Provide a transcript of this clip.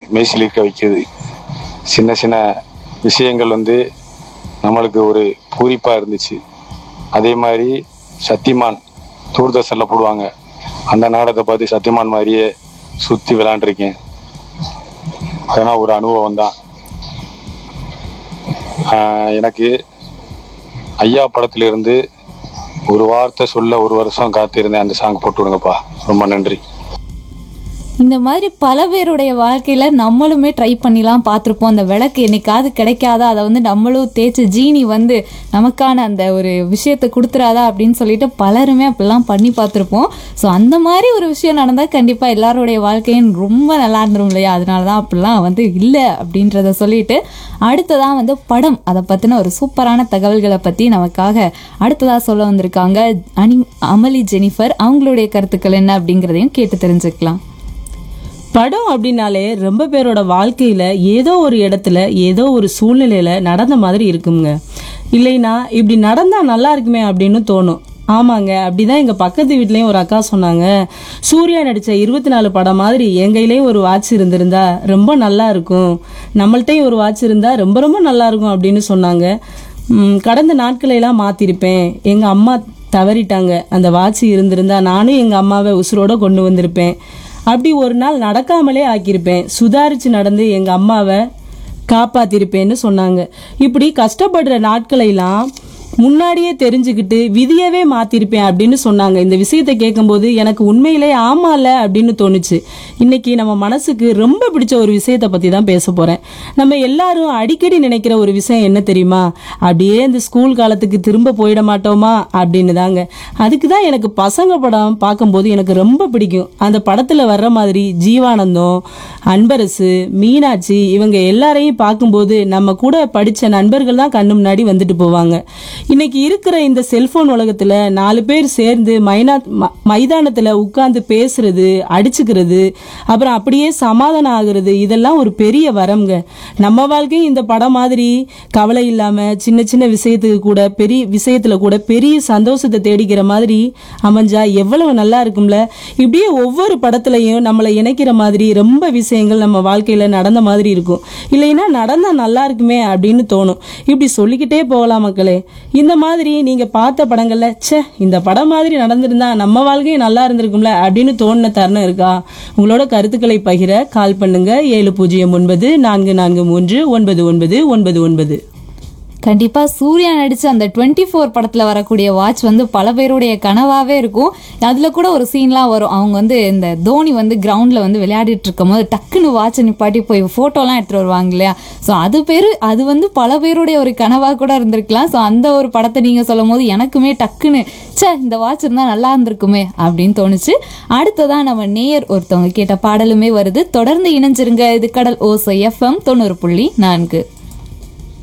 மெய்சிலிருக்க வைக்குது சின்ன சின்ன விஷயங்கள் வந்து நம்மளுக்கு ஒரு பூரிப்பாக இருந்துச்சு அதே மாதிரி சத்திமான் தூர்தர்ஷனில் போடுவாங்க அந்த நாடகத்தை பார்த்து சத்தியமான் மாதிரியே சுற்றி விளாண்டுருக்கேன் அதெல்லாம் ஒரு அனுபவம் தான் ஆஹ் எனக்கு ஐயா படத்திலிருந்து ஒரு வார்த்தை சொல்ல ஒரு வருஷம் காத்திருந்தேன் அந்த சாங் போட்டு விடுங்கப்பா ரொம்ப நன்றி இந்த மாதிரி பல பேருடைய வாழ்க்கையில நம்மளுமே ட்ரை பண்ணிலாம் பார்த்துருப்போம் அந்த விளக்கு என்னைக்காவது கிடைக்காதா அதை வந்து நம்மளும் தேய்ச்சி ஜீனி வந்து நமக்கான அந்த ஒரு விஷயத்தை கொடுத்துறாதா அப்படின்னு சொல்லிட்டு பலருமே அப்படிலாம் பண்ணி பார்த்துருப்போம் ஸோ அந்த மாதிரி ஒரு விஷயம் நடந்தால் கண்டிப்பாக எல்லாருடைய வாழ்க்கையும் ரொம்ப நல்லா இருந்துரும் இல்லையா அதனால தான் அப்படிலாம் வந்து இல்லை அப்படின்றத சொல்லிட்டு அடுத்ததான் வந்து படம் அதை பற்றின ஒரு சூப்பரான தகவல்களை பற்றி நமக்காக அடுத்ததாக சொல்ல வந்திருக்காங்க அனி அமளி ஜெனிஃபர் அவங்களுடைய கருத்துக்கள் என்ன அப்படிங்கிறதையும் கேட்டு தெரிஞ்சுக்கலாம் படம் அப்படின்னாலே ரொம்ப பேரோட வாழ்க்கையில ஏதோ ஒரு இடத்துல ஏதோ ஒரு சூழ்நிலையில நடந்த மாதிரி இருக்குங்க இல்லைன்னா இப்படி நடந்தா நல்லா இருக்குமே அப்படின்னு தோணும் ஆமாங்க அப்படிதான் எங்க பக்கத்து வீட்லயும் ஒரு அக்கா சொன்னாங்க சூர்யா நடிச்ச இருபத்தி நாலு படம் மாதிரி என் கையிலயும் ஒரு வாட்ச் இருந்திருந்தா ரொம்ப நல்லா இருக்கும் நம்மள்ட்டையும் ஒரு வாட்ச் இருந்தா ரொம்ப ரொம்ப நல்லா இருக்கும் அப்படின்னு சொன்னாங்க ம், கடந்த நாட்களை எல்லாம் மாத்திருப்பேன் எங்க அம்மா தவறிட்டாங்க அந்த வாட்ச் இருந்திருந்தா நானும் எங்க அம்மாவை உசுரோட கொண்டு வந்திருப்பேன் அப்படி ஒரு நாள் நடக்காமலே ஆக்கியிருப்பேன் சுதாரிச்சு நடந்து எங்க அம்மாவை காப்பாத்திருப்பேன்னு சொன்னாங்க இப்படி கஷ்டப்படுற நாட்களெல்லாம் முன்னாடியே தெரிஞ்சுக்கிட்டு விதியவே மாத்திருப்பேன் அப்படின்னு சொன்னாங்க இந்த விஷயத்தை கேட்கும்போது எனக்கு உண்மையிலே ஆமால அப்படின்னு தோணுச்சு இன்னைக்கு நம்ம மனசுக்கு ரொம்ப பிடிச்ச ஒரு விஷயத்தை பத்தி தான் பேச போறேன் நம்ம எல்லாரும் அடிக்கடி நினைக்கிற ஒரு விஷயம் என்ன தெரியுமா அப்படியே இந்த ஸ்கூல் காலத்துக்கு திரும்ப போயிட மாட்டோமா அப்படின்னு தாங்க அதுக்கு தான் எனக்கு பசங்க படம் பார்க்கும்போது எனக்கு ரொம்ப பிடிக்கும் அந்த படத்துல வர்ற மாதிரி ஜீவானந்தம் அன்பரசு மீனாட்சி இவங்க எல்லாரையும் பார்க்கும்போது நம்ம கூட படிச்ச நண்பர்கள் தான் கண்ணு முன்னாடி வந்துட்டு போவாங்க இன்னைக்கு இருக்கிற இந்த செல்போன் உலகத்துல நாலு பேர் சேர்ந்து மைனா ம- மைதானத்துல உட்கார்ந்து பேசுறது அடிச்சுக்கிறது அப்புறம் அப்படியே சமாதானம் ஆகுறது இதெல்லாம் ஒரு பெரிய வரம்ங்க நம்ம வாழ்க்கையும் இந்த படம் மாதிரி கவலை இல்லாம சின்ன சின்ன விஷயத்துக்கு கூட பெரிய விஷயத்துல கூட பெரிய சந்தோஷத்தை தேடிக்கிற மாதிரி அமைஞ்சா எவ்வளவு நல்லா இருக்கும்ல இப்படியே ஒவ்வொரு படத்துலயும் நம்மளை இணைக்கிற மாதிரி ரொம்ப விஷயங்கள் நம்ம வாழ்க்கையில நடந்த மாதிரி இருக்கும் இல்லைன்னா நடந்தா நல்லா இருக்குமே அப்படின்னு தோணும் இப்படி சொல்லிக்கிட்டே போகலாம் மக்களே இந்த மாதிரி நீங்க பார்த்த படங்கள்ல ச்சே இந்த படம் மாதிரி நடந்திருந்தா நம்ம வாழ்க்கையும் நல்லா இருந்திருக்கும்ல அப்படின்னு தோணுன தருணம் இருக்கா உங்களோட கருத்துக்களை பகிர கால் பண்ணுங்க ஏழு பூஜ்ஜியம் ஒன்பது நான்கு நான்கு மூன்று ஒன்பது ஒன்பது ஒன்பது ஒன்பது கண்டிப்பா சூர்யா நடிச்ச அந்த டுவெண்ட்டி ஃபோர் படத்துல வரக்கூடிய வாட்ச் வந்து பல பேருடைய கனவாவே இருக்கும் அதுல கூட ஒரு சீன்லாம் வரும் அவங்க வந்து இந்த தோனி வந்து கிரவுண்ட்ல வந்து விளையாடிட்டு இருக்கும் போது டக்குன்னு வாட்சை நிப்பாட்டி போய் போட்டோலாம் எடுத்துட்டு வருவாங்க இல்லையா ஸோ அது பேரு அது வந்து பல பேருடைய ஒரு கனவா கூட இருந்திருக்கலாம் ஸோ அந்த ஒரு படத்தை நீங்க சொல்லும் போது எனக்குமே டக்குன்னு ச்சே இந்த வாட்ச் இருந்தா நல்லா இருந்திருக்குமே அப்படின்னு தோணுச்சு அடுத்ததான் நம்ம நேயர் ஒருத்தவங்க கேட்ட பாடலுமே வருது தொடர்ந்து இணைஞ்சிருங்க இது கடல் ஓசை எஃப்எம் தொண்ணூறு புள்ளி நான்கு